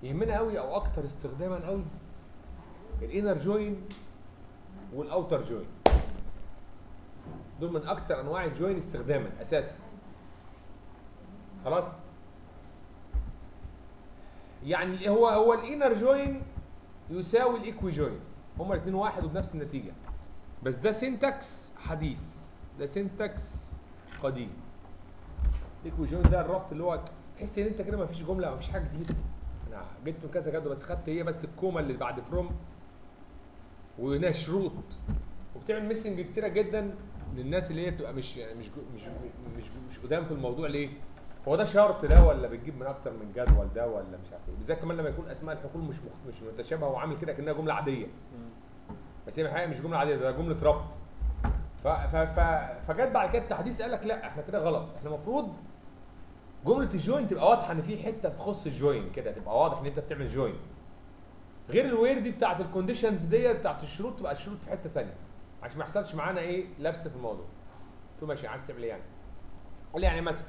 يهمنا قوي او اكتر استخداما قوي الانر جوين والاوتر جوين دول من اكثر انواع الجوين استخداما اساسا خلاص يعني هو هو الانر جوين يساوي الايكوي جوين هما الاثنين واحد وبنفس النتيجه بس ده سينتاكس حديث ده سينتاكس قديم الايكوي جوين ده الربط اللي هو تحس ان انت كده ما فيش جمله ما فيش حاجه جديده انا جبت من كذا جدول بس خدت هي بس الكومه اللي بعد فروم وهنا شروط وبتعمل ميسنج كتيره جدا للناس اللي هي بتبقى مش يعني مش جو- مش مش مش قدام في الموضوع ليه؟ هو ده شرط ده ولا بتجيب من اكتر من جدول ده ولا مش عارف ايه بالذات كمان لما يكون اسماء الحقول مش مخ... مش متشابهه وعامل كده كانها جمله عاديه بس هي الحقيقه مش جمله عاديه ده جمله ربط ف... ف... ف... فجت بعد كده التحديث قال لك لا احنا كده غلط احنا المفروض جمله الجوين تبقى واضحه ان في حته تخص الجوين كده تبقى واضح ان انت بتعمل جوين غير الوير دي بتاعت الكونديشنز ديت بتاعت الشروط تبقى الشروط في حته ثانيه عشان ما يحصلش معانا ايه لبس في الموضوع قلت له ماشي عايز تعمل ايه يعني قال لي يعني مثلا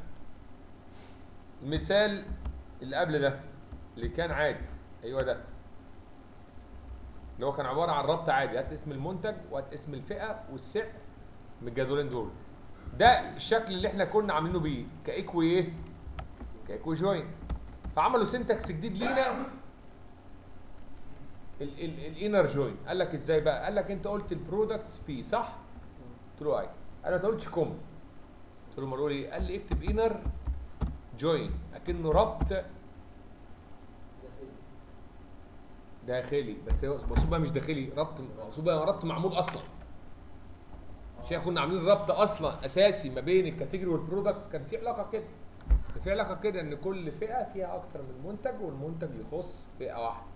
المثال اللي قبل ده اللي كان عادي ايوه ده اللي هو كان عباره عن ربط عادي هات اسم المنتج وهات اسم الفئه والسعر من الجدولين دول ده الشكل اللي احنا كنا عاملينه بيه كايكوي ايه كايكوي جوين فعملوا سنتكس جديد لينا الانر جوين قال لك ازاي بقى قال لك انت قلت البرودكتس بي صح قلت له اي انا ما قلتش كوم قلت له مرور ايه قال لي اكتب انر جوين اكنه ربط داخلي بس هو مقصود بقى مش داخلي ربط مقصود بقى ربط معمول اصلا عشان كنا عاملين ربط اصلا اساسي ما بين الكاتيجوري والبرودكتس كان في علاقه كده كان في علاقه كده ان كل فئه فيها اكتر من منتج والمنتج يخص فئه واحده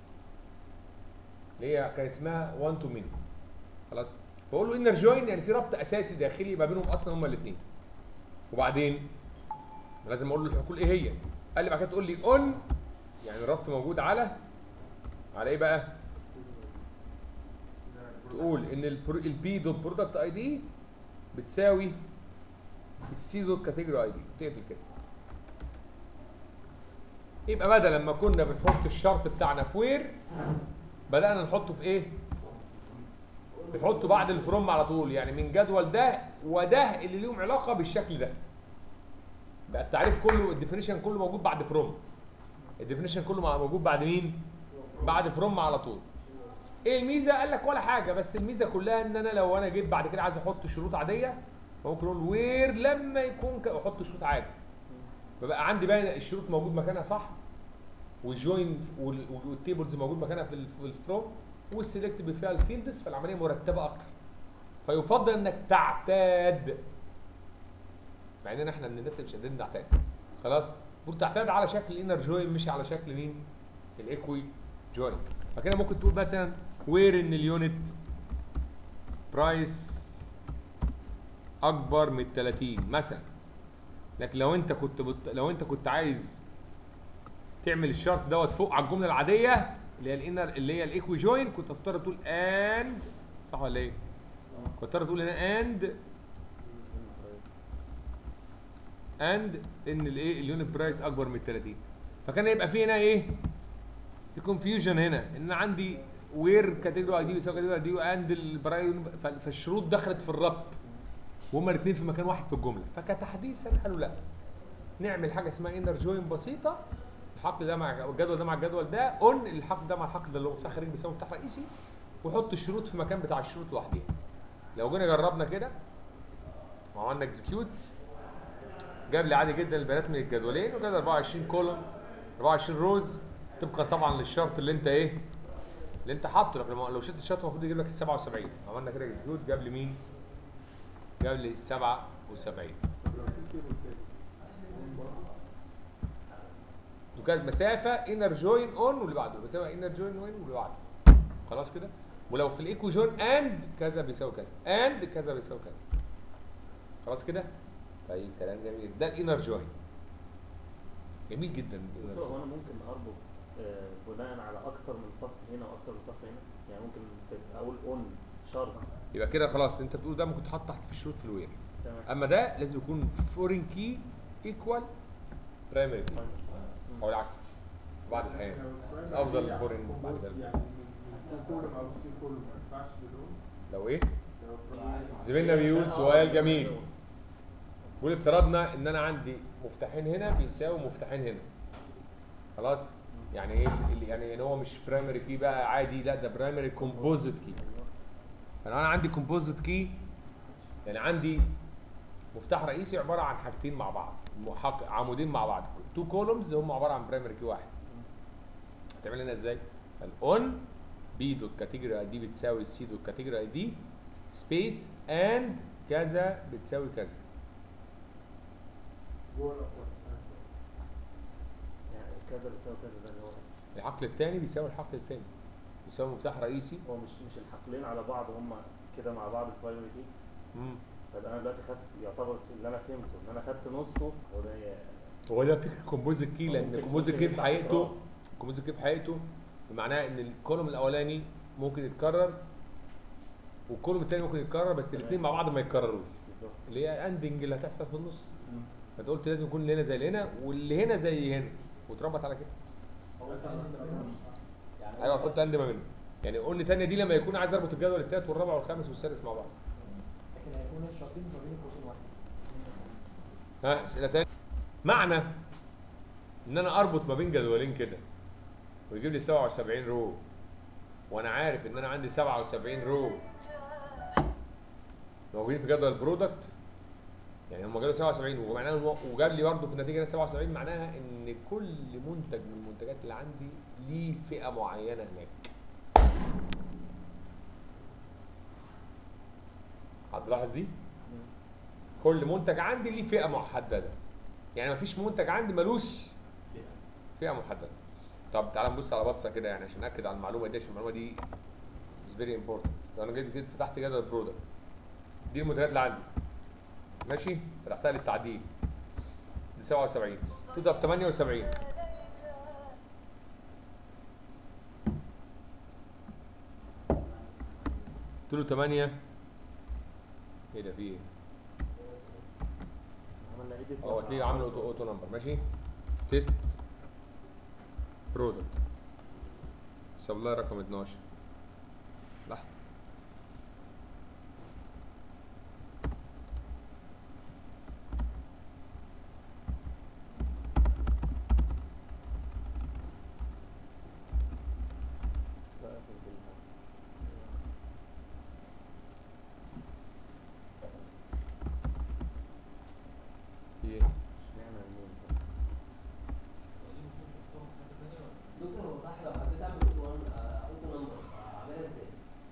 اللي هي كان اسمها 1 تو مين خلاص بقول له انر جوين يعني في ربط اساسي داخلي ما بينهم اصلا هما الاثنين وبعدين لازم اقول له الحقول ايه هي قال لي بعد كده تقول لي اون يعني الربط موجود على على ايه بقى تقول ان البي دوت برودكت اي دي بتساوي السي دوت كاتيجوري اي دي تقفل كده يبقى بدل لما كنا بنحط الشرط بتاعنا في وير بدانا نحطه في ايه بنحطه بعد الفروم على طول يعني من جدول ده وده اللي ليهم علاقه بالشكل ده بقى التعريف كله الديفينيشن كله موجود بعد فروم الديفينيشن كله مع- موجود بعد مين بعد فروم على طول ايه الميزه قال لك ولا حاجه بس الميزه كلها ان انا لو انا جيت بعد كده عايز احط شروط عاديه ممكن اقول وير لما يكون ك- احط شروط عادي فبقى عندي بقى الشروط موجود مكانها صح والجوين وال- والتيبلز موجود مكانها في ال- في الفروم والسيلكت فيها الفيلدز فالعمليه مرتبه اكتر فيفضل انك تعتاد مع اننا احنا من الناس اللي مش قادرين نعتاد خلاص المفروض تعتاد على شكل الانر جوين مش على شكل مين الايكوي جوين فكده ممكن تقول مثلا وير ان اليونت برايس اكبر من 30 مثلا لكن لو انت كنت بت... لو انت كنت عايز تعمل الشرط دوت فوق على الجمله العاديه اللي هي الانر اللي هي الايكوي جوين كنت هتضطر تقول اند صح ولا ايه؟ كنت هتضطر تقول هنا اند اند ان الايه اليونت برايس اكبر من 30 فكان يبقى في هنا ايه؟ في كونفيوجن هنا ان أنا عندي وير كاتيجوري اي دي بيساوي كاتيجوري اي دي واند البرايس فالشروط دخلت في الربط وهما الاثنين في مكان واحد في الجمله فكتحديثا قالوا لا نعمل حاجه اسمها انر جوين بسيطه الحقل ده مع الجدول ده مع الجدول ده اون الحقل ده مع الحقل ده اللي هو مفتاح خارجي بيساوي مفتاح رئيسي وحط الشروط في مكان بتاع الشروط لوحديها لو جينا جربنا كده وعملنا اكزكيوت جاب لي عادي جدا البيانات من الجدولين وجاب 24 كولوم 24 روز طبقا طبعا للشرط اللي انت ايه اللي انت حاطه لكن لو- لو شلت الشرط المفروض يجيب لك ال 77 عملنا كده اكزكيوت جاب لي مين؟ جاب لي ال 77 وكانت مسافه انر جوين اون واللي بعده مسافه انر جوين اون واللي بعده خلاص كده ولو في الايكو جوين اند كذا بيساوي كذا اند كذا بيساوي كذا خلاص كده طيب كلام جميل ده الانر جوين جميل جدا الانر دكتور، هو جوين انا ممكن اربط آه، بناء على اكتر من صف هنا واكتر من صف هنا يعني ممكن في اقول اون شرط يبقى كده خلاص اللي انت بتقوله ده ممكن تحط تحت في الشروط في الوير تمام اما ده لازم يكون فورين كي ايكوال برايمري كي او العكس بعض الاحيان لو البرايمري أفضل يعني الفورين بعد كومبوز ذلك. يعني من من كله او سي كله ما ينفعش بدون لو ايه لو البرايمري- زميلنا بيقول سؤال جميل بيقول افترضنا ان انا عندي مفتاحين هنا بيساوي مفتاحين هنا خلاص يعني ايه اللي- يعني ان هو مش برايمري كي بقى عادي لا ده برايمري كومبوزيت كي فلو انا عندي كومبوزيت كي يعني عندي مفتاح رئيسي عباره عن حاجتين مع بعض محق- عمودين مع بعض تو كولومز هم عباره عن برايمري كي واحد هتعمل لنا ازاي الاون بي دوت كاتيجوري اي دي بتساوي سي دوت كاتيجوري اي دي سبيس اند كذا بتساوي كذا جوه الاقواس يعني كذا بيساوي كذا ده اللي هو الحقل الثاني بيساوي الحقل الثاني بيساوي مفتاح رئيسي هو مش مش الحقلين على بعض هم كده مع بعض البرايمري كي مم. طب انا دلوقتي خدت يعتبر اللي انا فهمته ان انا خدت نصه وده هو ده فكره كومبوزيت كي لان ممكن- كومبوزيت ممكن كي في يطلع حقيقته تكرار. كومبوزيت كي في حقيقته معناه ان الكولوم الاولاني ممكن يتكرر والكولوم الثاني ممكن يتكرر بس تمام. الاثنين مع بعض ما يتكرروش بالظبط اللي هي اندنج اللي هتحصل في النص فانت قلت لازم يكون اللي هنا زي اللي هنا واللي هنا زي هنا وتربط على كده ايوه حط اند ما بينهم يعني قول لي تانية دي لما يكون عايز اربط الجدول الثالث والرابع والخامس والسادس مع بعض لكن هيكون الشرطين ما بين قوسين واحد ها اسئله تانية معنى ان انا اربط ما بين جدولين كده ويجيب لي 77 رو وانا عارف ان انا عندي 77 رو موجودين في جدول البرودكت يعني هم جابوا 77 ومعناها إن- وجاب لي برضه في النتيجه هنا 77 معناها ان كل منتج من المنتجات اللي عندي ليه فئه معينه هناك حد لاحظ دي؟ كل منتج عندي ليه فئه محدده يعني مفيش منتج عندي ملوش فئه محدده طب تعال نبص على بصه كده يعني عشان ناكد على المعلومه دي عشان المعلومه دي از فيري امبورتنت لو انا جيت جيت فتحت جدول البرودكت دي المنتجات اللي عندي ماشي فتحتها للتعديل دي 77 تضرب 78 قلت له 8 ايه ده في ايه؟ عملنا ايديت هو تلاقيه عامل اوتو اوتو نمبر ماشي تيست برودكت سبلاي رقم 12 لحظه في ايه؟ اشمعنى النون ده؟ دكتور هو صح لو حبيت اعمل اوتو اوتو نمبر اعملها ازاي؟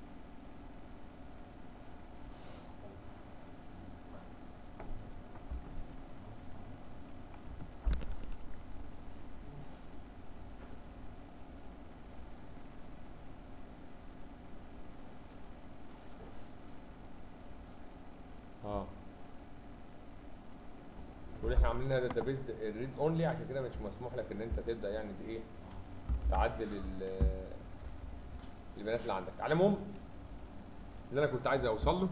اه واللي احنا عاملينها داتابيز ريد اونلي عشان كده مش مسموح لك ان انت تبدا يعني ت- ايه تعدل ال- البيانات اللي عندك على العموم اللي انا كنت عايز اوصل له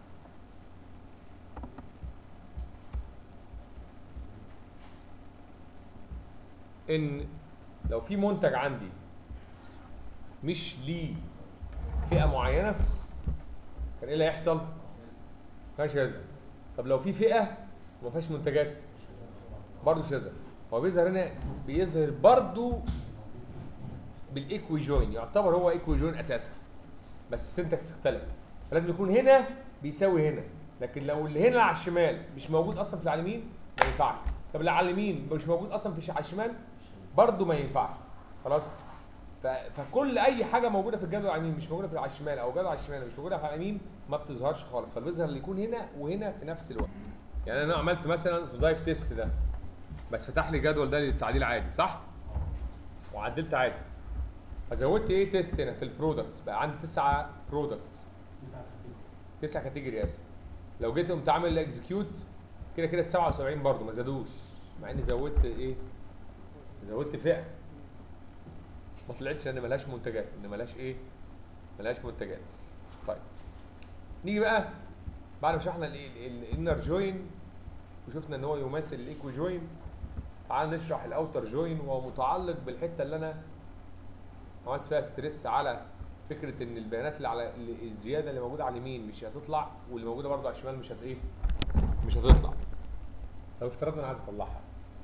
ان لو في منتج عندي مش ليه فئه معينه كان ايه اللي هيحصل؟ مفيهاش هذا طب لو في فئه وما فيهاش منتجات برضه مش هذا هو بيظهر هنا بيظهر برضه بالايكوي جوين يعتبر هو ايكوي جوين اساسا بس السنتكس اختلف فلازم يكون هنا بيساوي هنا لكن لو اللي هنا على الشمال مش موجود اصلا في على اليمين ما ينفعش طب اللي على اليمين مش موجود اصلا في على الشمال برضه ما ينفعش خلاص ف- فكل اي حاجه موجوده في الجدول على اليمين مش موجوده في على الشمال او جدول على الشمال مش موجوده في على اليمين ما بتظهرش خالص فالبيظهر اللي يكون هنا وهنا في نفس الوقت يعني انا عملت مثلا دايف تيست ده بس فتح لي الجدول ده للتعديل عادي صح وعدلت عادي فزودت ايه تيست هنا في البرودكتس بقى عندي تسعة برودكتس تسعة كاتيجوري اسف لو جيت قمت عامل اكزكيوت كده كده ال 77 برضه ما زادوش مع اني زودت ايه زودت فئه ما طلعتش ان ملهاش منتجات ان ملهاش ايه ملهاش منتجات طيب نيجي بقى بعد ما شرحنا الانر جوين وشفنا ان هو يماثل الايكو جوين تعال نشرح الاوتر جوين وهو متعلق بالحته اللي انا عملت فيها ستريس على فكره ان البيانات اللي على اللي الزياده اللي موجوده على اليمين مش هتطلع واللي موجوده برضه على الشمال مش هت ايه مش هتطلع طب افترضنا انا عايز اطلعها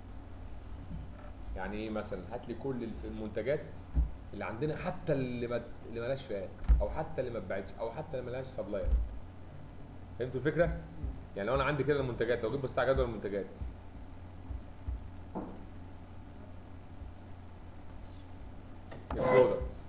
يعني ايه مثلا هات لي كل الف- المنتجات اللي عندنا حتى اللي ما اللي مالهاش فئات او حتى اللي ما اتباعتش او حتى اللي مالهاش سبلاير فهمتوا الفكره؟ يعني لو انا عندي كده المنتجات لو جيت بصيت على جدول المنتجات البرودكتس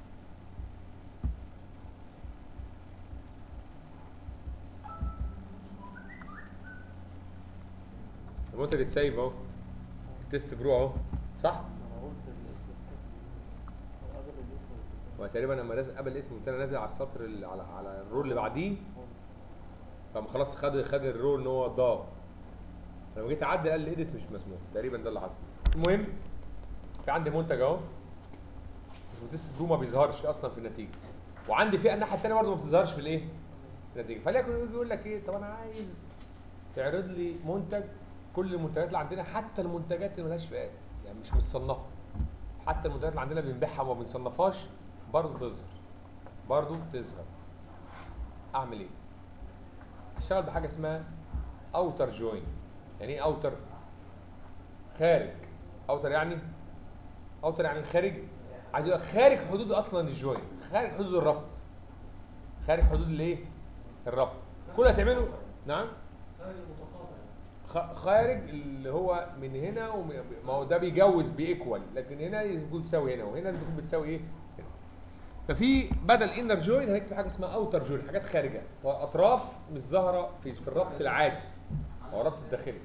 المنتج السايب اهو التست برو اهو صح؟ انا قلت الاسم هو قبل الاسم هو تقريبا لما نازل قبل الاسم قمت انا نازل على السطر اللي على على الرول اللي بعديه فقام خلاص خد خد الرول ان هو ضاف لما جيت اعدل قال لي ايديت مش مسموح تقريبا ده اللي حصل المهم في عندي منتج اهو اسمه تيست برو ما بيظهرش اصلا في النتيجه وعندي فئه الناحيه الثانيه برضه ما بتظهرش في الايه؟ في النتيجه فليكن يجي يقول لك ايه طب انا عايز تعرض لي منتج كل المنتجات اللي عندنا حتى المنتجات اللي ملهاش فئات يعني مش متصنفه حتى المنتجات اللي عندنا بنبيعها وما بنصنفهاش برضه تظهر برضه تظهر اعمل ايه؟ اشتغل بحاجه اسمها اوتر جوين يعني ايه اوتر خارج اوتر يعني اوتر يعني خارج عايز يقول لك خارج حدود اصلا الجوين خارج حدود الربط خارج حدود الايه الربط كل اللي هتعمله نعم خارج المتقاطع خ- خارج اللي هو من هنا ومن ما هو ده بيجوز بيكوال لكن هنا يكون بتساوي هنا وهنا بتكون بتساوي ايه؟ هنا. ففي بدل انر جوين هنكتب حاجه اسمها اوتر جوين حاجات خارجه اطراف مش ظاهره في في الربط العادي او الربط الداخلي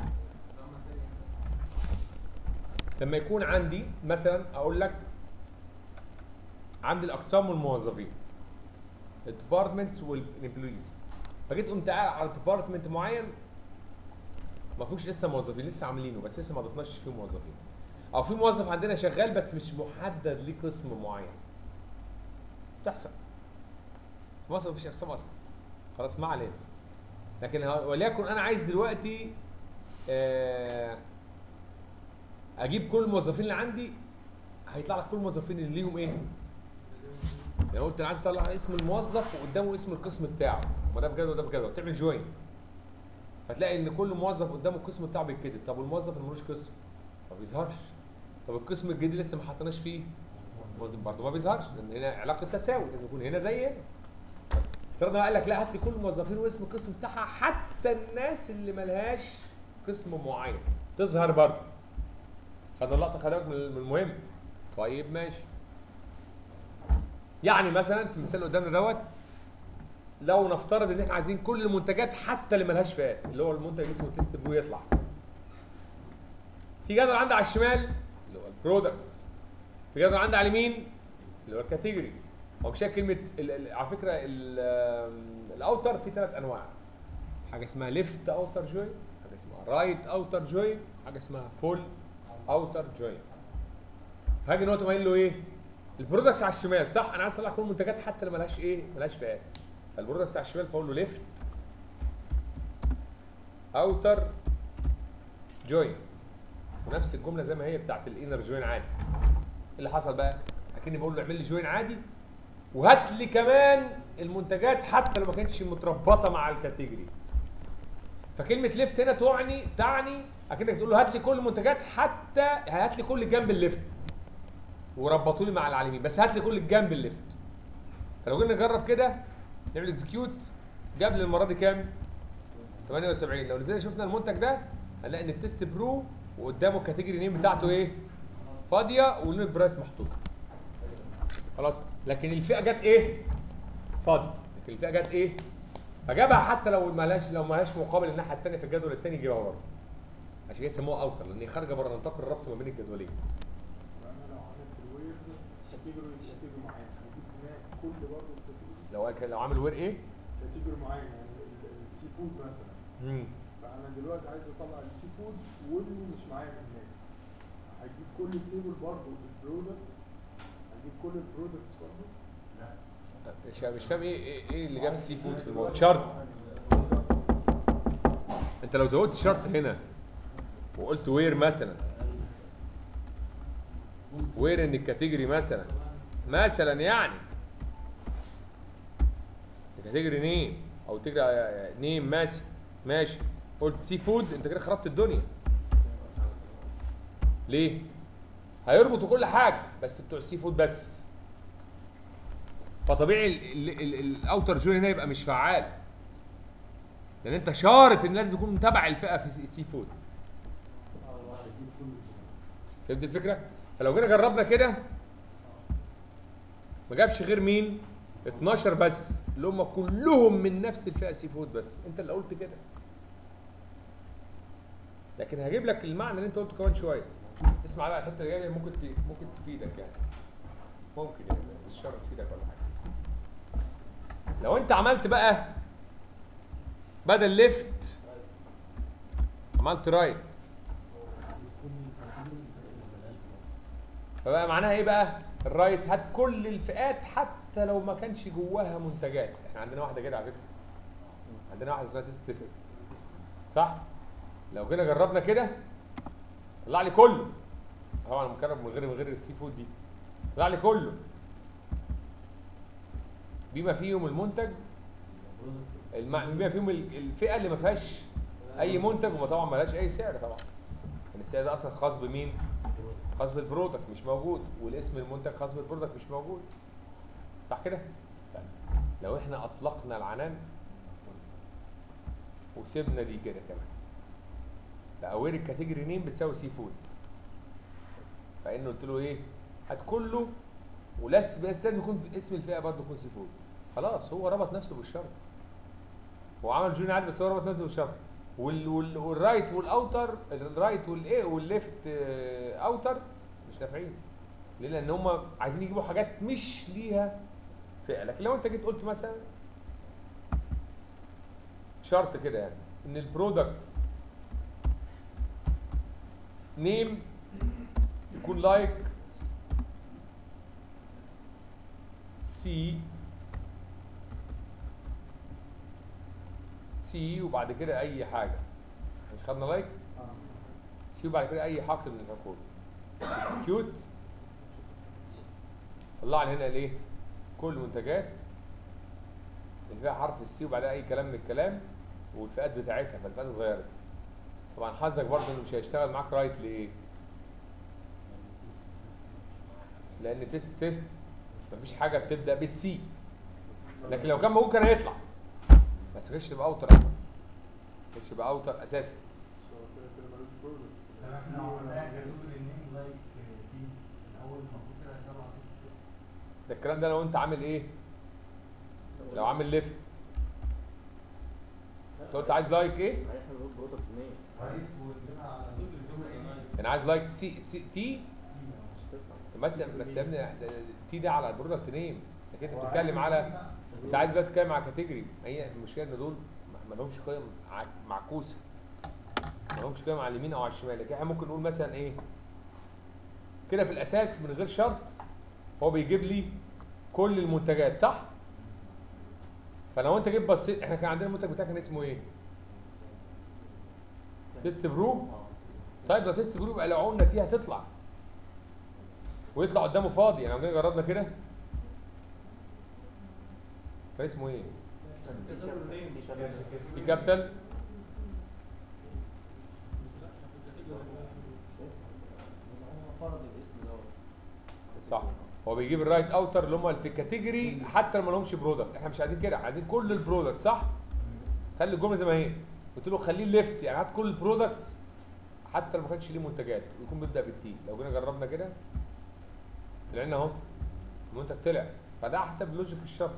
لما يكون عندي مثلا اقول لك عندي الاقسام والموظفين الديبارتمنتس والامبلويز فجيت قمت قاعد على ديبارتمنت معين ما فيهوش لسه موظفين لسه عاملينه بس لسه ما ضفناش فيه موظفين او في موظف عندنا شغال بس مش محدد ليه قسم معين تحصل في مصر مفيش اقسام اصلا خلاص ما علينا لكن ه- وليكن انا عايز دلوقتي آه، اجيب كل الموظفين اللي عندي هيطلع لك كل الموظفين اللي ليهم ايه يعني قلت انا عايز اطلع اسم الموظف وقدامه اسم القسم بتاعه ما ده بجد وده بجد تعمل جوين فتلاقي ان كل موظف قدامه القسم بتاعه بيتكتب طب والموظف اللي ملوش قسم ما بيظهرش طب القسم الجديد لسه ما حطيناش فيه الموظف برضه ما بيظهرش لان هنا علاقه تساوي لازم يكون هنا زي هنا افترضنا قال لك لا هات لي كل الموظفين واسم القسم بتاعها حتى الناس اللي ملهاش قسم معين تظهر برضه خدنا اللقطه خلي بالك من من المهم طيب ماشي يعني مثلا في المثال اللي قدامنا دوت لو نفترض ان احنا عايزين كل المنتجات حتى اللي ملهاش فئات اللي هو المنتج اللي اسمه تيست برو يطلع في جدول عندي على الشمال اللي هو البرودكتس في جدول عندي على اليمين اللي هو الكاتيجوري هو مش هي كلمه ال- ال- على فكره ال- آم، الاوتر في ثلاث انواع حاجه اسمها ليفت اوتر جوين حاجه اسمها رايت اوتر جوين حاجه اسمها فول اوتر جوين هاجي دلوقتي قايل له ايه البرودكتس على الشمال صح انا عايز اطلع كل المنتجات حتى اللي ملهاش ايه ملهاش فئات فالبرودكتس على الشمال فاقول له ليفت اوتر جوين ونفس الجمله زي ما هي بتاعت الانر جوين عادي ايه اللي حصل بقى اكني بقول له اعمل لي جوين عادي وهات لي كمان المنتجات حتى لو ما كانتش متربطه مع الكاتيجوري فكلمه ليفت هنا تعني تعني اكنك تقول له هات لي كل المنتجات حتى هات لي كل جنب الليفت وربطوا لي مع العالمين بس هات لي كل الجنب الليفت فلو جينا نجرب كده نعمل اكزكيوت جاب لي المره دي كام 78 لو نزلنا شفنا المنتج ده هنلاقي ان التست برو وقدامه الكاتيجوري نيم بتاعته ايه فاضيه والليمت برايس محطوط خلاص لكن الفئه جت ايه فاضيه لكن الفئه جت ايه فجابها حتى لو مالهاش لو مالهاش مقابل الناحيه الثانيه في الجدول الثاني يجيبها برضه عشان كده يسموها اوتر لان هي خارجه بره نطاق الربط ما بين الجدولين انا لو عامل في الوير كاتيجوري كاتيجوري معين هجيب هناك كل برضه الكاتيجوري لو كان- لو عامل وير ايه كاتيجوري معين يعني ال- ال- السي فود مثلا مم. فانا دلوقتي عايز اطلع السي فود واللي مش معايا من هناك هجيب كل التيبل برضه البرودكت هجيب كل البرودكتس برضه مش مش فاهم ايه ايه, إيه اللي جاب السي فود في الموضوع شرط انت لو زودت شرط هنا وقلت وير مثلا وير ان الكاتيجوري مثلا مثلا يعني الكاتيجوري نيم او تجري نيم ماشي ماشي قلت سي فود انت كده خربت الدنيا ليه؟ هيربطوا كل حاجه بس بتوع السي فود بس فطبيعي ال- ال- ال- الاوتر جوين هنا يبقى مش فعال لان انت شارط ان لازم تكون تبع الفئه في السي فود فهمت الفكره؟ فلو جينا جربنا كده ما جابش غير مين؟ 12 بس اللي هم كلهم من نفس الفئه سي فود بس انت اللي قلت كده لكن هجيب لك المعنى اللي انت قلته كمان شويه اسمع بقى الحته اللي جايه ممكن ت... ممكن تفيدك يعني ممكن يعني مش شرط تفيدك ولا حاجه لو انت عملت بقى بدل ليفت عملت رايت فبقى معناها ايه بقى الرايت هات كل الفئات حتى لو ما كانش جواها منتجات احنا عندنا واحده كده على فكره عندنا واحده اسمها تيست تيست صح لو جينا جربنا كده طلع لي كله طبعا مجرب من غير من غير السي فود دي طلع لي كله بما فيهم المنتج الم... بما فيهم ال- الفئه اللي ما فيهاش اي منتج وما طبعا ما لهاش اي سعر طبعا يعني السعر ده اصلا خاص بمين خاص بالبرودكت مش موجود والاسم المنتج خاص بالبرودكت مش موجود صح كده طيب لو احنا اطلقنا العنان وسيبنا دي كده كمان بقى وير الكاتيجوري نيم بتساوي سي فود فانه قلت له ايه هات كله ولس بس لازم يكون في اسم الفئه برضه يكون سي فود خلاص هو ربط نفسه بالشرط هو عمل جوني عادي بس هو ربط نفسه بالشرط وال وال والرايت والاوتر الرايت والايه والليفت آه، اوتر مش نافعين ليه؟ لان هم عايزين يجيبوا حاجات مش ليها فئه لكن لو انت جيت قلت مثلا شرط كده يعني ان البرودكت نيم يكون لايك سي سي وبعد كده اي حاجه مش خدنا لايك سي وبعد كده اي حقل من الحقول اكسكيوت طلع لي هنا الايه كل المنتجات اللي فيها حرف السي وبعدها اي كلام من الكلام والفئات بتاعتها فالفئات اتغيرت طبعا حظك برضه انه مش هيشتغل معاك رايت ليه لان تيست تيست مفيش حاجه بتبدا بالسي لكن لو كان موجود كان هيطلع بس كانش تبقى اوتر اصلا كانش تبقى اوتر اساسا كده كده ملوش برودكت طب احنا لو عملناها كاتيجوري نيم لايك تي الاول المفروض كده هيطلع تيست ده الكلام ده لو انت عامل ايه لو عامل ليفت انت قلت عايز لايك ايه احنا بنقول برودكت نيم رايت وجبنا على انا عايز لايك سي, سي تي مش هتطلع بس بس يا ابني ده- تي ده على البرودكت نيم لكن انت هو بتتكلم عايز على يجيب انت عايز بقى تتكلم على كاتيجوري هي المشكله ان دول ما- ما لهمش قيم ع- معكوسه ما لهمش قيم على اليمين او على الشمال لكن احنا ممكن نقول مثلا ايه كده في الاساس من غير شرط هو بيجيب لي كل المنتجات صح فلو انت جيت بصيت احنا كان عندنا المنتج بتاعك كان اسمه ايه تيست برو اه طيب لو تيست برو يبقى لو قلنا تي هتطلع ويطلع قدامه فاضي يعني لو جينا جربنا كده كان اسمه ايه؟ تي كابيتال هو فرض الاسم دوت صح هو بيجيب الرايت اوتر اللي هم في الكاتيجوري حتى لو ما لهمش برودكت احنا مش عايزين كده عايزين كل البرودكت صح خلي الجمله زي ما هي قلت له خليه ليفت يعني هات كل البرودكتس حتى لو ما كانش ليه منتجات ويكون بيبدا بالتي لو جينا جربنا كده طلعنا اهو المنتج طلع فده حسب لوجيك الشرط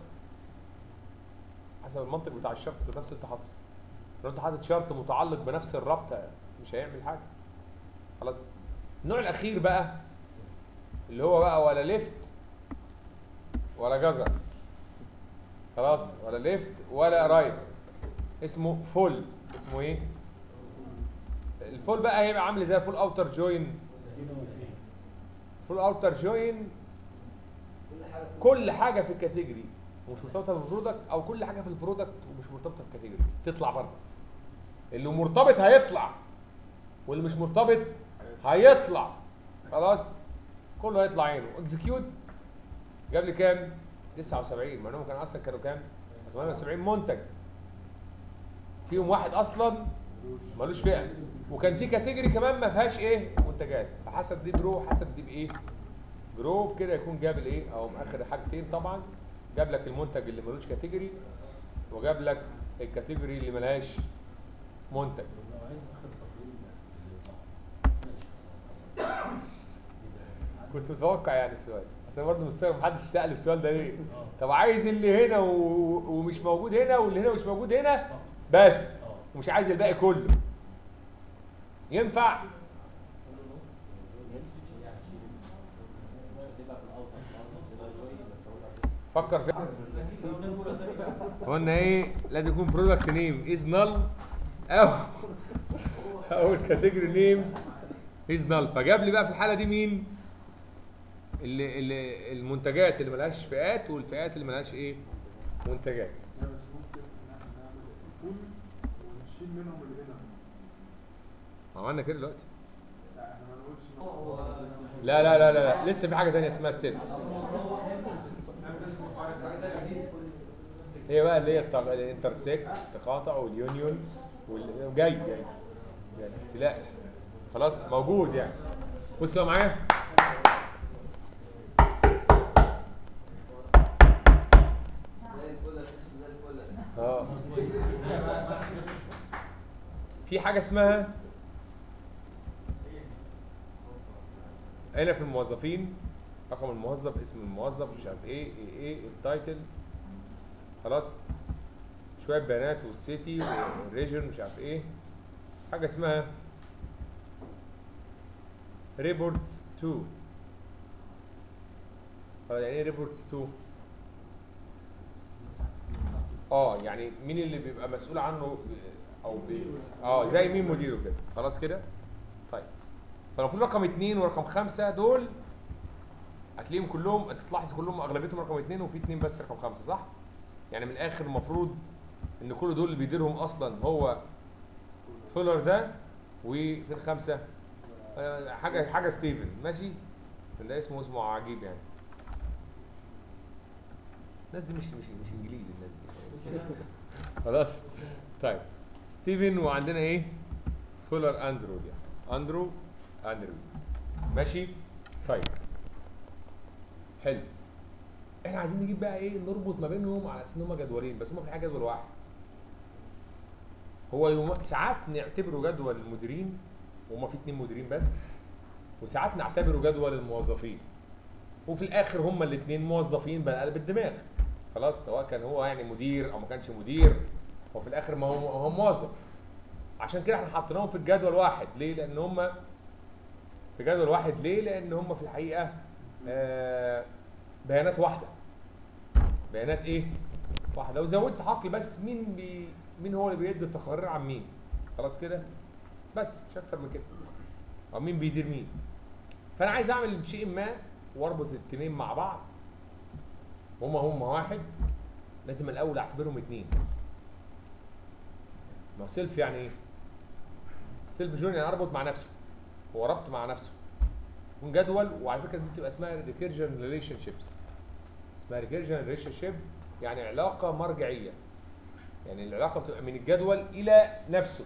حسب المنطق بتاع الشرط ذات نفسه انت حاطه لو انت حاطط شرط متعلق بنفس الرابطه مش هيعمل حاجه خلاص النوع الاخير بقى اللي هو بقى ولا ليفت ولا جزر خلاص ولا ليفت ولا رايت اسمه فول اسمه ايه الفول بقى هيبقى عامل زي فول اوتر جوين فول اوتر جوين كل حاجه في كل حاجه في الكاتيجوري ومش مرتبطه بالبرودكت او كل حاجه في البرودكت ومش مرتبطه بالكاتيجوري تطلع بره اللي مرتبط هيطلع واللي مش مرتبط هيطلع خلاص كله هيطلع عينه اكزكيوت جاب لي كام 79 ما انهم كان اصلا كانوا كام 78 منتج فيهم واحد اصلا ملوش فئه وكان في كاتيجوري كمان ما فيهاش ايه منتجات فحسب دي برو حسب دي بايه برو كده يكون جاب الايه او اخر حاجتين طبعا جاب لك المنتج اللي ملوش كاتيجوري وجاب لك الكاتيجوري اللي ملهاش منتج لو عايز اخر سطرين بس صح ماشي خلاص يبقى كنت متوقع يعني السؤال اصل برضه مستغرب محدش سال السؤال ده ليه طب عايز اللي هنا و... ومش موجود هنا واللي هنا مش موجود هنا بس اه ومش عايز الباقي كله ينفع فكر في قلنا ايه لازم يكون برودكت نيم از نل او او الكاتيجوري نيم از نل فجاب لي بقى في الحاله دي مين اللي اللي المنتجات اللي ملهاش فئات والفئات اللي ملهاش ايه منتجات لا بس ممكن ان احنا نعمل فول ونشيل منهم الهنا عملنا كده دلوقتي لا احنا ما نقولش لا لا لا لا, لا. لسه في حاجه تانية اسمها السيتس هي بقى اللي هي الت- الانترسكت التقاطع واليونيون وال- جاي جاي جاي ما تقلقش خلاص موجود يعني بص بقى معايا زي الفل زي الفل اه في حاجه اسمها هنا في الموظفين رقم الموظف اسم الموظف مش عارف ايه ايه ايه التايتل خلاص شويه بيانات والسيتي والريجن مش عارف ايه حاجه اسمها ريبورتس 2 خلاص يعني ايه ريبورتس 2 اه يعني مين اللي بيبقى مسؤول عنه او بي... اه زي مين مديره كده خلاص كده طيب فالمفروض رقم اثنين ورقم خمسة دول هتلاقيهم كلهم تلاحظ كلهم اغلبيتهم رقم اثنين وفي اثنين بس رقم خمسة صح؟ يعني من الاخر المفروض ان كل دول اللي بيديرهم اصلا هو فولر ده وفي الخمسة آه، حاجة حاجة ستيفن ماشي؟ ده اسمه اسمه عجيب يعني الناس دي مش مش مش انجليزي الناس دي خلاص طيب ستيفن وعندنا ايه فولر اندرو يعني اندرو اندرو ماشي طيب حلو احنا عايزين نجيب بقى ايه نربط ما بينهم على اساس ان هم جدولين بس هم في الحقيقه جدول واحد هو يوم ساعات نعتبره جدول المديرين وهم في اتنين مديرين بس وساعات نعتبره جدول الموظفين وفي الاخر هما الاثنين موظفين بقلب الدماغ خلاص سواء كان هو يعني مدير او ما كانش مدير هو في الاخر ما هو هو موظف عشان كده احنا حطيناهم في الجدول واحد ليه لان هما في جدول واحد ليه لان هما في الحقيقه آه بيانات واحده بيانات ايه واحده وزودت حقل بس مين بي مين هو اللي بيدي التقارير عن مين خلاص كده بس مش اكتر من كده او مين بيدير مين فانا عايز اعمل شيء ما واربط الاتنين مع بعض هما هما واحد لازم الاول اعتبرهم اتنين ما هو سيلف يعني ايه سيلف جون يعني اربط مع نفسه هو ربط مع نفسه يكون جدول وعلى فكره دي بتبقى اسمها ريكيرجن ريليشن شيبس اسمها ريكيرجن ريليشن شيب يعني علاقه مرجعيه يعني العلاقه بتبقى من الجدول الى نفسه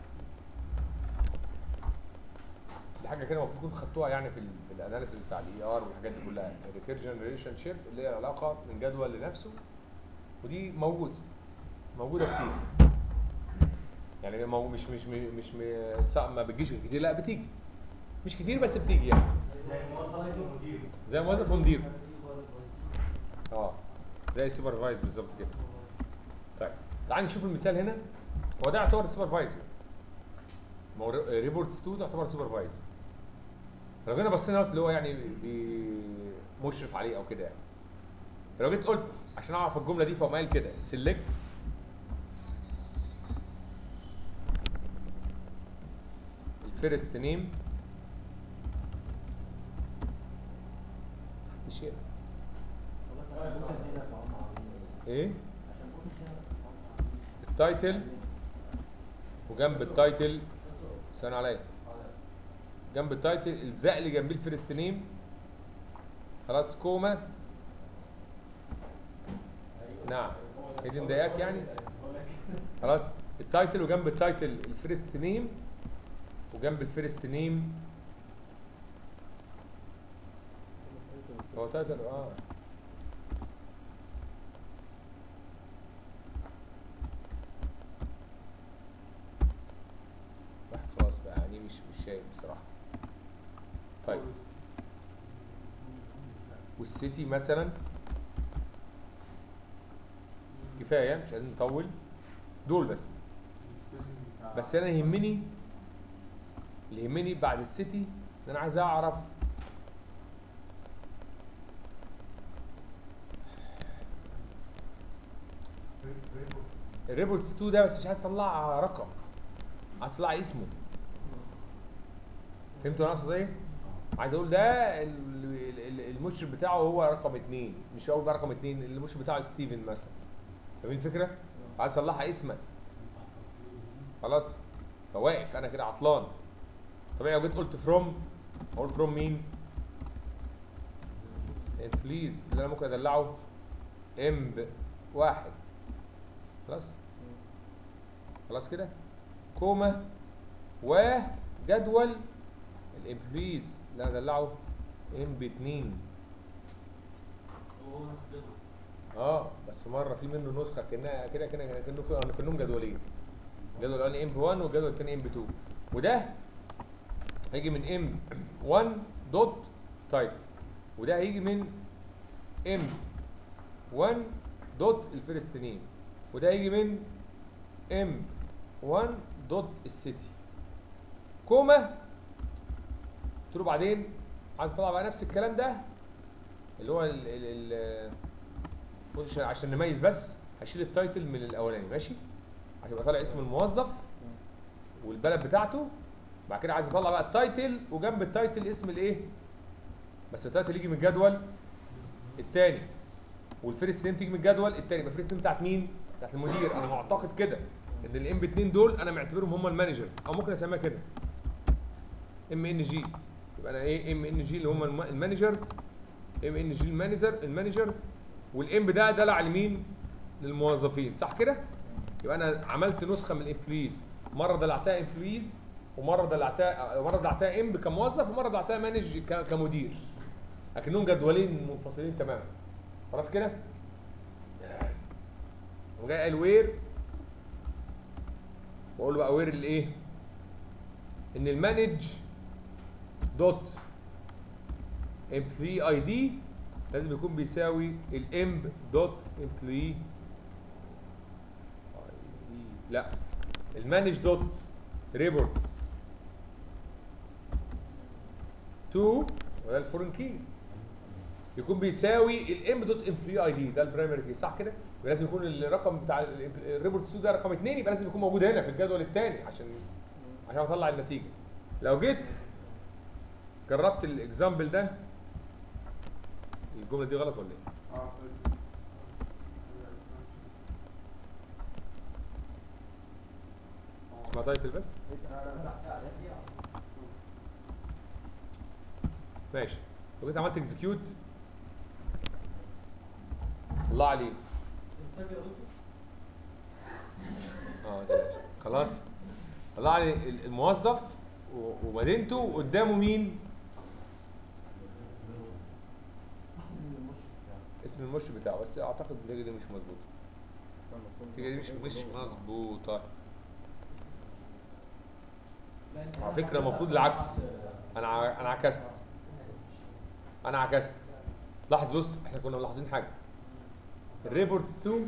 دي حاجه كده المفروض تكونوا خدتوها يعني في ال في الاناليسيس بتاع الاي ار والحاجات دي كلها الريكيرجن ريليشن شيب اللي هي علاقه من جدول لنفسه ودي موجوده موجوده كتير يعني مو مش مش مش, مش ما بتجيش كتير لا بتيجي مش كتير بس بتيجي يعني زي موظف ومدير زي موظف ومدير اه زي السوبرفايز بالظبط كده طيب تعال نشوف المثال هنا هو ده يعتبر سوبرفايزر ما هو ريبورتس 2 ده يعتبر سوبرفايز لو جينا بصينا اللي هو يعني بي- مشرف عليه او كده يعني لو جيت قلت عشان اعرف الجمله دي فهو قايل كده سيلكت الفيرست نيم شيء ايه التايتل وجنب التايتل ثانية عليا جنب التايتل الزق اللي جنبيه الفيرست نيم خلاص كوما نعم هي دي مضايقاك يعني خلاص التايتل وجنب التايتل الفيرست نيم وجنب الفيرست نيم هو تايتل اه واحد خلاص بقى يعني مش مش شايف بصراحة طيب والسيتي مثلا كفاية مش عايزين نطول دول بس بس انا يهمني اللي يهمني بعد السيتي ان انا عايز اعرف الريبورتس 2 ده بس مش عايز اطلع رقم عايز اطلع اسمه فهمتوا انا اقصد ايه؟ عايز اقول ده ال- ال- ال- المشرف بتاعه هو رقم اثنين مش هو بقى رقم اثنين المشرف بتاعه ستيفن مثلا فاهمين الفكره؟ عايز اطلعها اسما خلاص فواقف انا كده عطلان طبيعي لو جيت قلت فروم اقول فروم مين؟ بليز اللي انا ممكن ادلعه ام واحد خلاص خلاص كده كوما وجدول الامبليز اللي انا ادلعه ام باتنين وهو نفس الجدول اه بس مره في منه نسخه كانها كده كده كانه في كانهم جدولين جدول الاولاني ام ب 1 والجدول الثاني ام ب 2 وده هيجي من ام 1 دوت تايتل وده هيجي من ام 1 دوت الفيرست نيم وده هيجي من ام 1 دوت السيتي كوما قلت له بعدين عايز اطلع بقى نفس الكلام ده اللي هو ال ال ال بص عشان- عشان نميز بس هشيل التايتل من الاولاني ماشي عشان يبقى طالع اسم الموظف والبلد بتاعته بعد كده عايز اطلع بقى التايتل وجنب التايتل اسم الايه بس التايتل يجي من الجدول الثاني والفيرست نيم تيجي من الجدول الثاني يبقى الفيرست نيم بتاعت مين بتاعت المدير انا معتقد كده ان الام باتنين دول انا معتبرهم هم المانجرز او ممكن اسميها كده ام ان جي يبقى انا ايه ام ان جي اللي هم الم- المانجرز ام ان جي المانجر المانجرز والام ده دلع لمين للموظفين صح كده يبقى انا عملت نسخه من الامبلويز مره دلعتها امبلويز ومره دلعتها مره دلعتها ام كموظف ومره دلعتها مانج ك- كمدير لكنهم جدولين منفصلين تماما خلاص كده وجاي قال وير واقول له بقى وير الايه ان المانج دوت employee اي دي لازم يكون بيساوي الامب دوت employee ID. لا المانج دوت ريبورتس تو وده الفورن كي يكون بيساوي الام دوت امبلوي اي دي ده البرايمري كي صح كده؟ يبقى لازم يكون الرقم بتاع الريبورتس ده رقم اثنين يبقى لازم يكون موجود هنا في الجدول الثاني عشان عشان اطلع النتيجه لو جيت جربت الاكزامبل ده الجمله دي غلط ولا ايه؟ اه طيب. اسمها تايتل بس ماشي لو جيت عملت اكزكيوت الله عليك بتسجل يا دكتور؟ اه تلاش. خلاص طلع لي ال- الموظف و- ومدينته قدامه مين؟ اسم المرشد بتاعه بس اعتقد النتيجه دي مش مظبوطه النتيجه دي مش مش مظبوطه على فكره المفروض العكس انا ع- انا عكست انا عكست لاحظ بص احنا كنا ملاحظين حاجه الريبورتس 2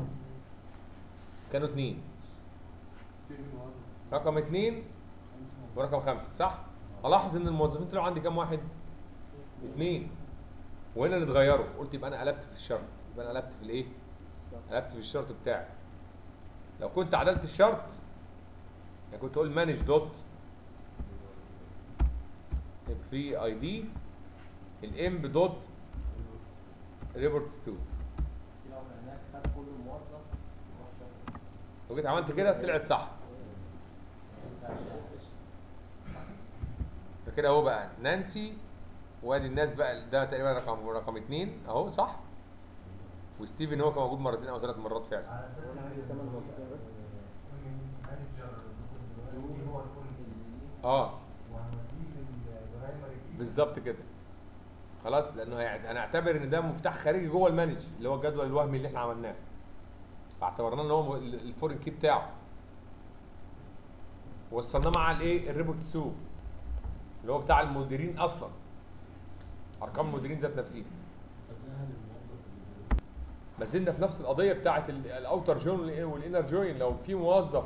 كانوا اتنين ستيفن وهذا رقم اتنين ورقم خمسة صح؟ الاحظ ان الموظفين طلعوا عندي كام واحد؟ اتنين وهنا اللي اتغيروا قلت يبقى انا قلبت في الشرط يبقى انا قلبت في الايه؟ قلبت في الشرط بتاعي لو كنت عدلت الشرط يعني كنت اقول مانج دوت employee اي دي الام دوت ريبورتس 2 لو هناك خد كل موظف وراح شغل. لو جيت عملت كده طلعت صح فكده اهو بقى نانسي وادي الناس بقى ده تقريبا رقم رقم اثنين اهو صح وستيفن هو كان موجود مرتين او ثلاث مرات فعلا على اساس ان كمان موظفين بس المانجر دلوقتي هو الكل اه وهنوديه للبرايمري كي بالظبط كده خلاص لانه هيعت- هنعتبر ان ده مفتاح خارجي جوه المانج اللي هو الجدول الوهمي اللي احنا عملناه اعتبرناه ان هو ال- الفورين كي بتاعه وصلناه مع الايه الريبورت سو اللي هو بتاع المديرين اصلا ارقام المديرين ذات نفسهم طب ده هل الموظف اللي ما زلنا في نفس القضيه بتاعه ال- الاوتر جوين والإيه والانر جوين لو في موظف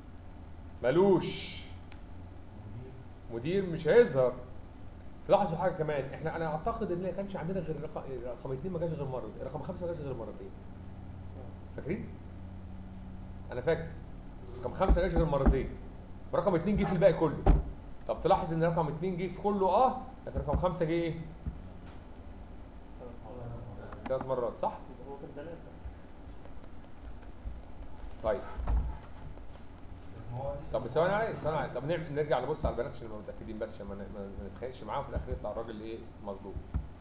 ملوش مدير مش هيظهر تلاحظوا حاجه كمان احنا انا اعتقد ان ما كانش عندنا غير رقم رقم اثنين ما كانش غير مره رقم خمسه ما كانش غير مرتين فاكرين؟ انا فاكر رقم خمسه ما كانش غير مرتين رقم اثنين جه في الباقي كله طب تلاحظ ان رقم اثنين جه في كله اه لكن رقم خمسه جه ايه؟ ثلاث مرات صح؟ هو كان ثلاثة طيب ما هو طب ثواني علي ثواني علي طب نعمل- نرجع نبص على البنات عشان نبقى متاكدين بس عشان ما ن- ما ما نتخانقش معاهم في الاخر يطلع الراجل ايه مظلوم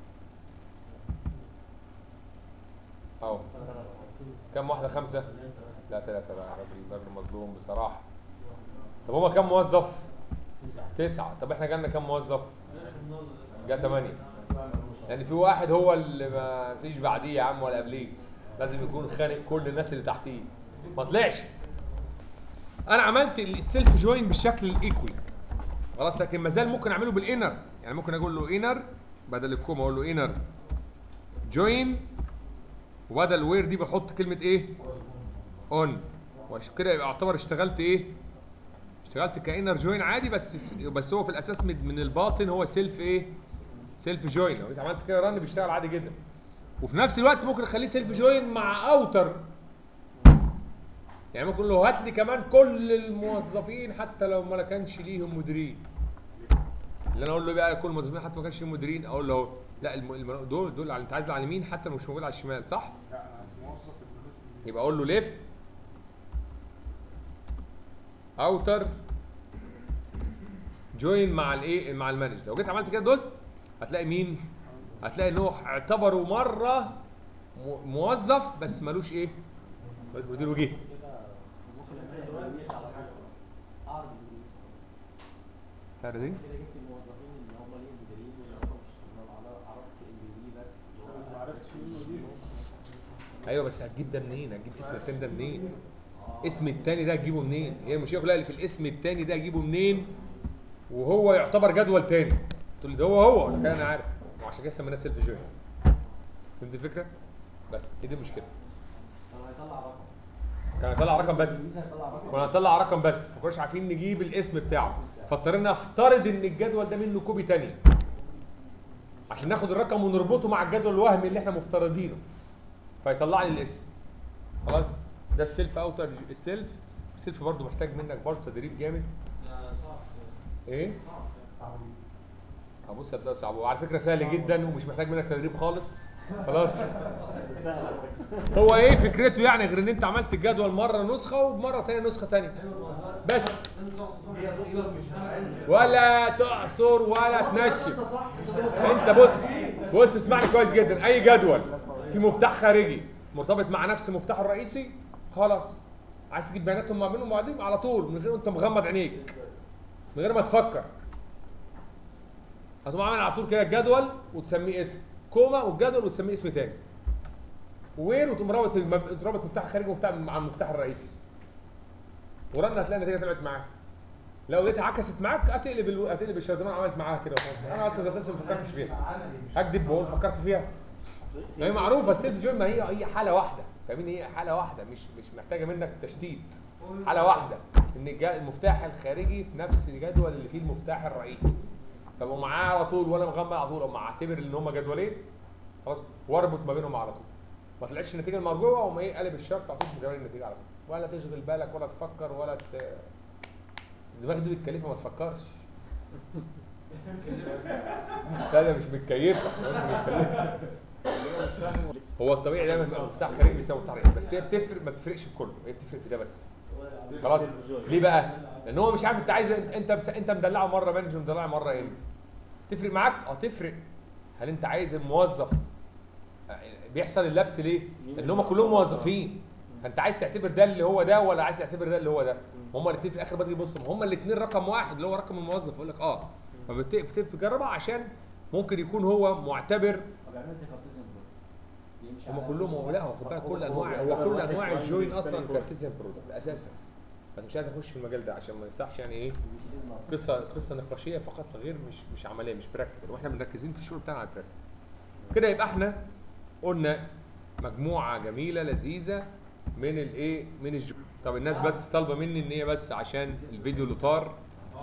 اهو كم واحده خمسه لا ثلاثه بقى راجل راجل مظلوم بصراحه طب هما كم موظف تسعه طب احنا جالنا كم موظف جا ثمانيه يعني في واحد هو اللي ما فيش بعديه يا عم ولا قبليه لازم يكون خانق كل الناس اللي تحتيه ما طلعش انا عملت السيلف جوين بالشكل الايكوي خلاص لكن ما زال ممكن اعمله بالانر يعني ممكن اقول له انر بدل الكوما اقول له انر جوين وبدل وير دي بحط كلمه ايه اون وعشان كده يبقى اعتبر اشتغلت ايه اشتغلت كانر جوين عادي بس بس هو في الاساس من من الباطن هو سيلف ايه سيلف جوين لو انت عملت كده رن بيشتغل عادي جدا وفي نفس الوقت ممكن اخليه سيلف جوين مع اوتر يعني ممكن له هات لي كمان كل الموظفين حتى لو ما كانش ليهم مديرين اللي انا اقول له بقى كل الموظفين حتى ما كانش ليهم مديرين اقول له أهو، لا الم... الم... دول دول على انت عايز على اليمين حتى لو مش موجود على الشمال صح لا انا عايز موظف الملوش مدير. يبقى اقول له ليفت اوتر جوين مع الايه مع المانج لو جيت عملت كده دوست هتلاقي مين هتلاقي ان هو اعتبره مره م- موظف بس ملوش ايه ملوش مدير وجه كده ممكن نعملها بالميس على حاجه اعرض بالميس تعرف دي كده جبت الموظفين اللي هم ليهم مديرين واللي هم مش اللي على عرضت ال بي بس اللي هو بس ما عرفتش مين مدير ايوه بس هتجيب ده منين هتجيب اسم التاني ده منين اسم التاني ده هتجيبه منين هي المشكله كلها اللي في الاسم التاني ده هجيبه منين وهو يعتبر جدول تاني تقول لي ده هو هو انا انا عارف وعشان كده سميناه سيلف جوين فهمت الفكره بس هي دي المشكله كان هيطلع رقم كان هيطلع رقم بس الميس هيطلع رقم كنا هنطلع رقم بس ما كناش عارفين نجيب الاسم بتاعه فاضطرينا نفترض ان الجدول ده منه كوبي تانية عشان ناخد الرقم ونربطه مع الجدول الوهمي اللي احنا مفترضينه فيطلع لي الاسم خلاص ده السيلف اوتر السيلف السيلف برضو محتاج منك برضو تدريب جامد ايه هبص ابدا صعب وعلى فكره سهل جدا ومش محتاج منك تدريب خالص خلاص سهل هو ايه فكرته يعني غير ان انت عملت الجدول مره نسخه ومره تانية نسخه تانية بس هي دكتور مش هنعلم ولا تعصر ولا تنشف انت بص بص اسمعني كويس جدا اي جدول في مفتاح خارجي مرتبط مع نفس مفتاحه الرئيسي خلاص عايز تجيب بياناتهم ما بينهم وبعدين على طول من غير انت مغمض عينيك من غير ما تفكر هتقوم عامل على طول كده الجدول وتسميه اسم كوما والجدول وتسميه اسم تاني وين وتقوم رابط المب- رابط مفتاح خارجي ومفتاح مع المفتاح الرئيسي ورن هتلاقي النتيجه طلعت معاك لو لقيتها عكست معاك هتقلب ال... هتقلب الشيطان عملت معاها كده وخلاص. انا اصلا ذات نفسي ما فكرتش فيها عملي مش هكدب بقول فكرت فيها ما هي معروفه السيلف جوين ما هي هي حاله واحده فاهمين هي حاله واحده مش مش محتاجه منك تشتيت حاله واحده ان الج- المفتاح الخارجي في نفس الجدول اللي فيه المفتاح الرئيسي فبقوا معاه على طول وانا مغمض على طول اقوم اعتبر ان هم جدولين خلاص واربط ما بينهم على طول ما طلعتش النتيجه المرجوه اقوم ايه قلب الشرط على طول بجواب النتيجه على طول ولا تشغل بالك ولا تفكر ولا ت... الدماغ دي متكلفه ما تفكرش لا ده مش متكيفه هو الطبيعي دايما بيبقى مفتاح خارجي بيساوي مفتاح رئيسي بس هي بتفرق ما تفرقش في كله هي بتفرق في ده بس خلاص ليه بقى؟ لان هو مش عارف انت عايز انت انت, بس انت مدلعه مره مانجر ومدلعه مره ايه؟ تفرق معاك؟ اه تفرق هل انت عايز الموظف بيحصل اللبس ليه؟ مين ان هم اللي- كلهم آه. موظفين فانت عايز تعتبر ده اللي هو ده ولا عايز تعتبر ده اللي هو ده؟ هما الاثنين في الاخر بتيجي تبص هما الاثنين رقم واحد اللي هو رقم الموظف يقول لك اه فبتبتدي تجربها عشان ممكن يكون هو معتبر فبيعمل زي كارتيزيان برضه بيمشي هما على- كلهم هو لا هو خد بالك هو- كل هو انواع بيعتبر هو كل واحد انواع معين الجوين والتاني اصلا فوق. كارتيزيان برودكت اساسا بس مش عايز اخش في المجال ده عشان ما نفتحش يعني ايه بيشيل النار. قصه قصه نقاشيه فقط لا غير مش مش عمليه مش براكتيكال واحنا مركزين في الشغل بتاعنا على البراكتيكال كده يبقى احنا قلنا مجموعه جميله لذيذه من الايه من الجو طب الناس بس طالبه مني ان هي بس عشان الفيديو اللي طار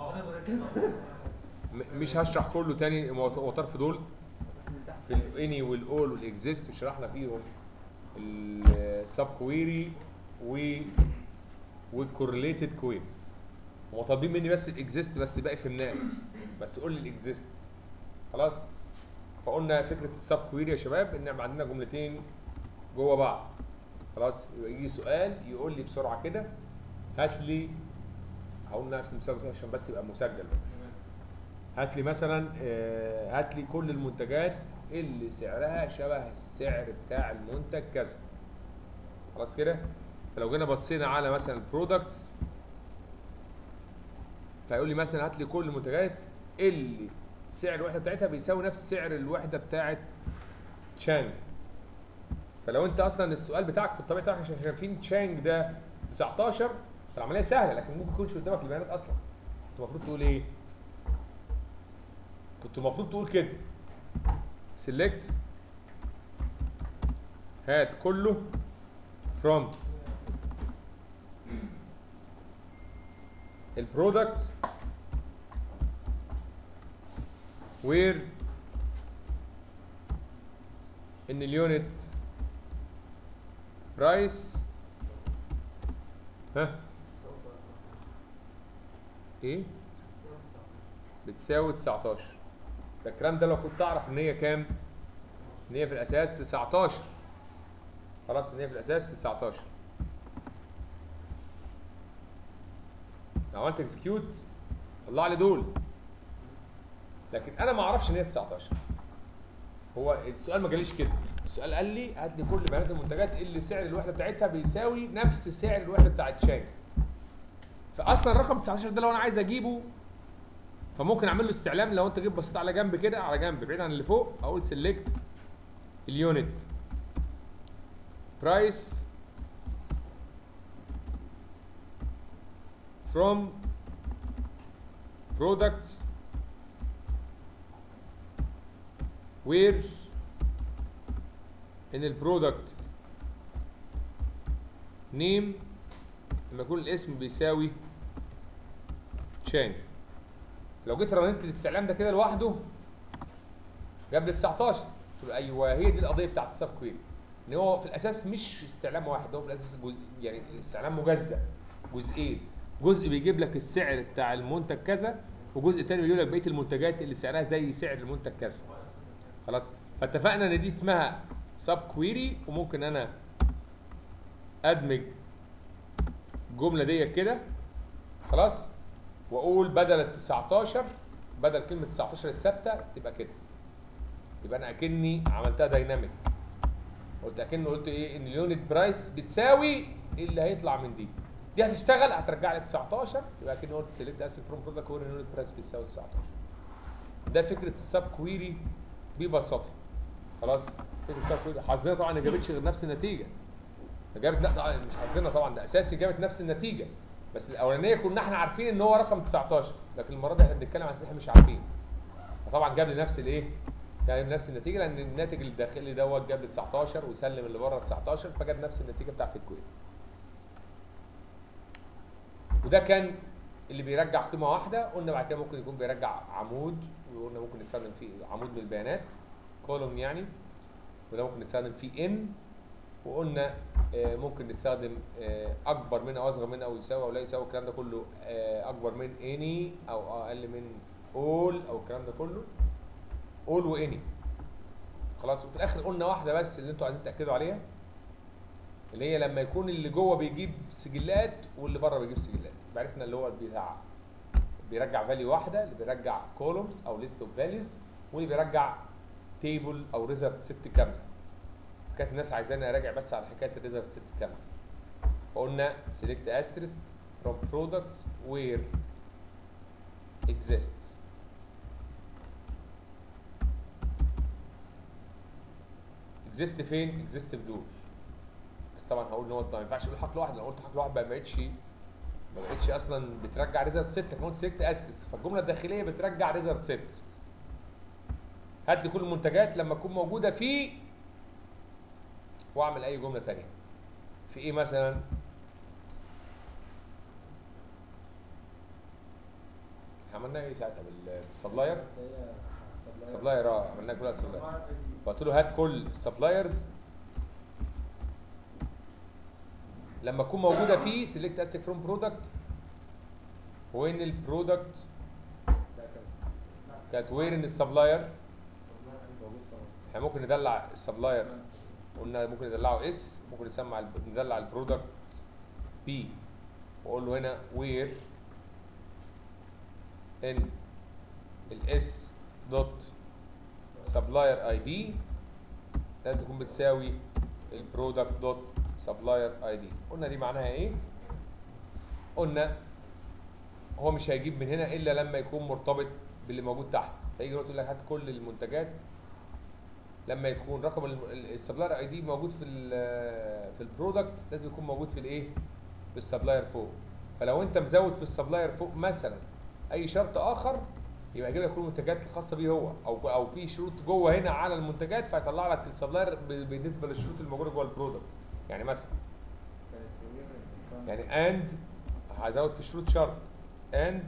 م- مش هشرح كله تاني هو هو طار في دول في الاني والاول والاكزيست وشرحنا فيهم السب كويري و والكورليتد كويري هو طالبين مني بس الاكزيست بس الباقي فهمناه بس قول لي الاكزيست خلاص فقلنا فكره السب كويري يا شباب ان احنا عندنا جملتين جوه بعض خلاص يبقى يجي سؤال يقول لي بسرعه كده هات لي هقول نفس المثال عشان بس يبقى مسجل بس هات لي مثلا آه، هات لي كل المنتجات اللي سعرها شبه السعر بتاع المنتج كذا خلاص كده فلو جينا بصينا على مثلا البرودكتس فيقول لي مثلا هات لي كل المنتجات اللي سعر الوحده بتاعتها بيساوي نفس سعر الوحده بتاعت تشانج فلو انت اصلا السؤال بتاعك في الطبيعه بتاعك عشان شايفين تشانج ده 19 فالعمليه سهله لكن ممكن يكونش قدامك البيانات اصلا انت المفروض تقول ايه؟ كنت المفروض تقول كده سيلكت هات كله from البرودكتس where ان اليونت برايس ها ايه بتساوي 19 ده الكلام ده لو كنت اعرف ان هي كام ان هي في الاساس 19 خلاص ان هي في الاساس 19 لو عملت اكسكيوت طلع لي دول لكن انا ما اعرفش ان هي 19 هو السؤال ما جاليش كده السؤال قال لي هات لي كل بيانات المنتجات اللي سعر الوحده بتاعتها بيساوي نفس سعر الوحده بتاعت شاي فاصلا الرقم 19 ده لو انا عايز اجيبه فممكن اعمل له استعلام لو انت جيت بصيت على جنب كده على جنب بعيد عن اللي فوق اقول سيلكت اليونت برايس from products where ان البرودكت نيم لما يكون الاسم بيساوي تشانج لو جيت رنيت الاستعلام ده كده لوحده جاب لي 19 قلت له ايوه هي دي القضيه بتاعت السب كويري ان هو في الاساس مش استعلام واحد هو في الاساس جزء يعني استعلام مجزأ جزئين جزء بيجيب لك السعر بتاع المنتج كذا وجزء تاني بيجيب لك بقيه المنتجات اللي سعرها زي سعر المنتج كذا خلاص فاتفقنا ان دي اسمها سب كويري وممكن انا ادمج الجمله ديت كده خلاص واقول بدل ال 19 بدل كلمه 19 الثابته تبقى كده يبقى انا اكني عملتها دايناميك قلت اكني قلت ايه ان اليونت برايس بتساوي اللي هيطلع من دي دي هتشتغل هترجع لي 19 يبقى اكني قلت سيلكت اسف فروم برودكت وير اليونت برايس بتساوي 19 ده فكره السب كويري ببساطه خلاص فكره السب كويري حظنا طبعا ما جابتش غير نفس النتيجه جابت لا طبعا مش حظنا طبعا ده اساسي جابت نفس النتيجه بس الاولانيه كنا احنا عارفين ان هو رقم 19 لكن المره دي احنا بنتكلم عن احنا مش عارفين فطبعا جاب لي نفس الايه جاب لي نفس النتيجه لان الناتج الداخلي دوت جاب لي 19 وسلم اللي بره 19 فجاب نفس النتيجه بتاعت الكويت وده كان اللي بيرجع قيمه واحده قلنا بعد كده ممكن يكون بيرجع عمود وقلنا ممكن نستخدم فيه عمود من البيانات كولوم يعني وده ممكن نستخدم فيه ان وقلنا آه، ممكن نستخدم آه، اكبر من او اصغر من او يساوي او لا يساوي الكلام ده كله آه، اكبر من any او اقل من all او الكلام ده كله all واني خلاص وفي الاخر قلنا واحده بس اللي انتوا عايزين تاكدوا عليها اللي هي لما يكون اللي جوه بيجيب سجلات واللي بره بيجيب سجلات يبقى عرفنا اللي هو بتاع بيرجع فاليو واحده اللي بيرجع كولومز او ليست اوف فاليوز واللي بيرجع تيبل او ريزلت ست كامله كانت الناس عايزاني اراجع بس على حكايه الريزلت ست كامله فقلنا select asterisk from products where exists exist فين exist في دول بس طبعا هقول ان هو ما ينفعش اقول حقل واحد لو قلت حقل واحد بقى ما بقتش ما بقتش اصلا بترجع ريزلت ست لكن قلت سيلكت استرس فالجمله الداخليه بترجع ريزلت ست هات لي كل المنتجات لما تكون موجوده في واعمل اي جمله ثانيه في ايه مثلا عملنا ايه ساعتها بال- بالسبلاير سبلاير اه عملنا كلها سبلاير قلت له هات كل السبلايرز لما تكون موجوده فيه سيلكت اسك فروم برودكت وين البرودكت كانت وير ان السبلاير احنا ممكن ندلع السبلاير قلنا ممكن ندلعه اس ممكن نسمع الب- ندلع البرودكت بي واقول له هنا وير ان الاس دوت سبلاير اي دي لازم تكون بتساوي البرودكت دوت سبلاير اي دي قلنا دي معناها ايه قلنا هو مش هيجيب من هنا الا لما يكون مرتبط باللي موجود تحت فيجي يقول لك هات كل المنتجات لما يكون رقم السبلاير اي دي موجود في ال في البرودكت لازم يكون موجود في الايه في السبلاير فوق فلو انت مزود في السبلاير فوق مثلا اي شرط اخر يبقى يجيب لك كل المنتجات الخاصه بيه هو او او في شروط جوه هنا على المنتجات فيطلع لك السبلاير ب- بالنسبه للشروط الموجوده جوه البرودكت يعني مثلا يعني اند هزود في الشروط شرط اند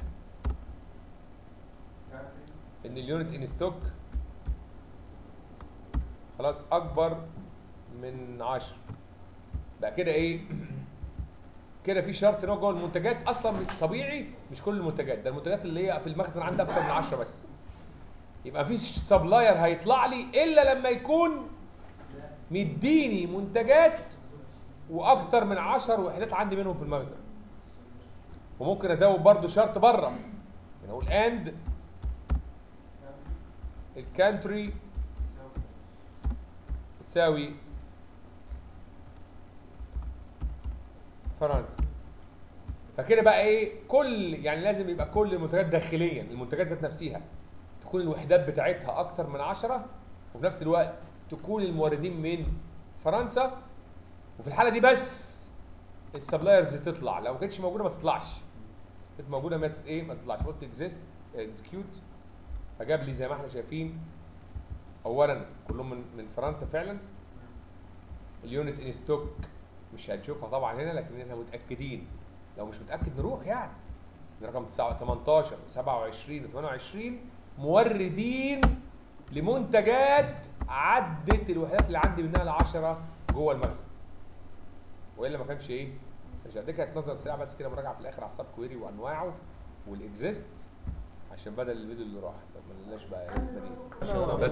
ان اليونت ان ستوك خلاص اكبر من 10 بقى كده ايه كده في شرط ان هو جوه المنتجات اصلا طبيعي مش كل المنتجات ده المنتجات اللي هي في المخزن عندها اكتر من 10 بس يبقى مفيش سبلاير هيطلع لي الا لما يكون مديني منتجات واكتر من 10 وحدات عندي منهم في المخزن وممكن ازود برضو شرط بره يعني اقول اند الكانتري تساوي فرنسا فكده بقى ايه كل يعني لازم يبقى كل المنتجات داخليا المنتجات ذات نفسها تكون الوحدات بتاعتها اكتر من 10 وفي نفس الوقت تكون الموردين من فرنسا وفي الحاله دي بس السبلايرز تطلع لو ما كانتش موجوده ما تطلعش كانت موجوده ما تت- ايه ما تطلعش قلت اكزيست اكزكيوت فجاب لي زي ما احنا شايفين اولا كلهم من من فرنسا فعلا اليونت ان ستوك مش هنشوفها طبعا هنا لكن احنا متاكدين لو مش متاكد نروح يعني من رقم 9 18 و27 و28 موردين لمنتجات عدت الوحدات اللي عندي منها ل 10 جوه المخزن والا ما كانش ايه مش دي كانت نظره سريعه بس كده مراجعه في الاخر على السب كويري وانواعه والاكزيست عشان بدل الفيديو اللي راح طب ما لناش بقى ايه البديل شغل